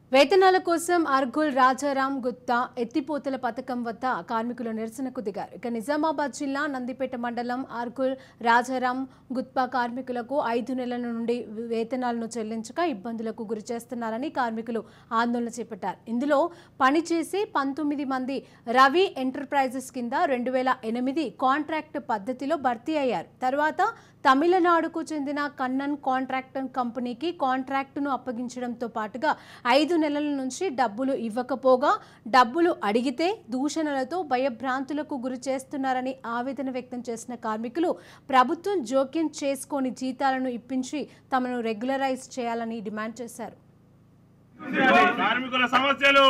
వేతనాల కోసం అర్గుల్ రాజారాం గుత్తా ఎత్తిపోతల పథకం వద్ద కార్మికులు నిరసనకు దిగారు ఇక నిజామాబాద్ జిల్లా నందిపేట మండలం అర్గుల్ రాజారాం గుత్పా కార్మికులకు ఐదు నెలల నుండి వేతనాలను చెల్లించక ఇబ్బందులకు గురి చేస్తున్నారని కార్మికులు ఆందోళన చేపట్టారు ఇందులో పనిచేసే పంతొమ్మిది మంది రవి ఎంటర్ప్రైజెస్ కింద రెండు వేల ఎనిమిది కాంట్రాక్ట్ పద్ధతిలో భర్తీ అయ్యారు తర్వాత తమిళనాడుకు చెందిన కన్నన్ కాంట్రాక్టర్ కంపెనీకి కాంట్రాక్టును అప్పగించడంతో పాటుగా ఐదు నెలల నుంచి డబ్బులు ఇవ్వకపోగా డబ్బులు అడిగితే దూషణలతో భయభ్రాంతులకు గురి చేస్తున్నారని ఆవేదన వ్యక్తం చేసిన కార్మికులు ప్రభుత్వం జోక్యం చేసుకొని జీతాలను ఇప్పించి తమను రెగ్యులరైజ్ చేయాలని డిమాండ్ చేశారు కార్మికుల సమస్యలు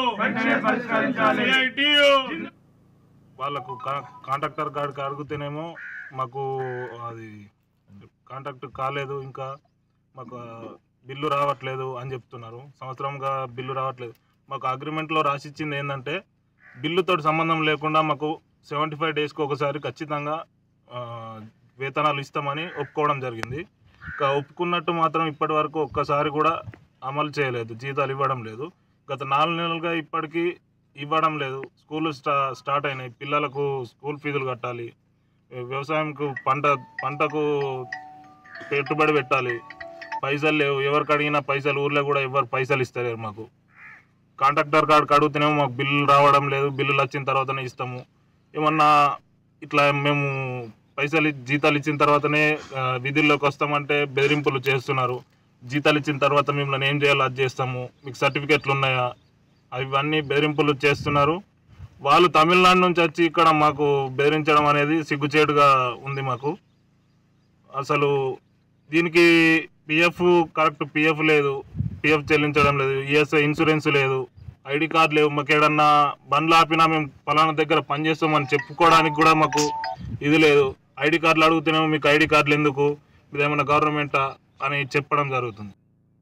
CITU. వాళ్ళకు కా- కాంట్రాక్టర్ గారికి అడిగితేనేమో మాకు అది కాంట్రాక్ట్ కాలేదు ఇంకా మాకు ఆ, బిల్లు రావట్లేదు అని చెప్తున్నారు సంవత్సరంగా బిల్లు రావట్లేదు మాకు అగ్రిమెంట్లో రాసిచ్చింది ఏంటంటే బిల్లుతో సంబంధం లేకుండా మాకు సెవెంటీ ఫైవ్ డేస్కి ఒకసారి ఖచ్చితంగా ఆ, వేతనాలు ఇస్తామని ఒప్పుకోవడం జరిగింది ఇంకా ఒప్పుకున్నట్టు మాత్రం ఇప్పటి వరకు ఒక్కసారి కూడా అమలు చేయలేదు జీతాలు ఇవ్వడం లేదు గత నాలుగు నెలలుగా ఇప్పటికీ ఇవ్వడం లేదు స్కూల్ స్టా స్టార్ట్ అయినాయి పిల్లలకు స్కూల్ ఫీజులు కట్టాలి వ్యవసాయంకు పంట పంటకు పెట్టుబడి పెట్టాలి పైసలు లేవు ఎవరికి అడిగినా పైసలు ఊర్లో కూడా ఎవరు పైసలు ఇస్తలేరు మాకు కాంట్రాక్టర్ కాడికి అడుగుతేనేమో మాకు బిల్లులు రావడం లేదు బిల్లులు వచ్చిన తర్వాతనే ఇస్తాము ఏమన్నా ఇట్లా మేము పైసలు ఇ- జీతాలు ఇచ్చిన తర్వాతనే ఆ, విధుల్లోకి వస్తామంటే బెదిరింపులు చేస్తున్నారు జీతాలు ఇచ్చిన తర్వాత మిమ్మల్ని ఏం చేయాలో అది చేస్తాము మీకు సర్టిఫికెట్లు ఉన్నాయా అవన్నీ బెదిరింపులు చేస్తున్నారు వాళ్ళు తమిళనాడు నుంచి వచ్చి ఇక్కడ మాకు బెదిరించడం అనేది సిగ్గుచేటుగా ఉంది మాకు అసలు దీనికి పిఎఫ్ కరెక్ట్ పిఎఫ్ లేదు పిఎఫ్ చెల్లించడం లేదు ఈఎస్ఐ ఇన్సూరెన్స్ లేదు ఐడి కార్డు లేవు మాకు ఏడన్నా బండ్లు ఆపినా మేము పలానా దగ్గర పనిచేస్తామని చెప్పుకోవడానికి కూడా మాకు ఇది లేదు ఐడి కార్డులు అడుగుతేనేమో మీకు ఐడి కార్డులు ఎందుకు ఇదేమన్నా గవర్నమెంటా అని చెప్పడం జరుగుతుంది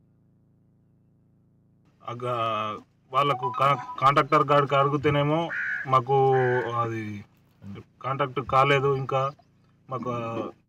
అగా వాళ్ళకు కా- కాంట్రాక్టర్ గారికి అడిగితేనేమో మాకు అది కాంట్రాక్ట్ కాలేదు ఇంకా మాకు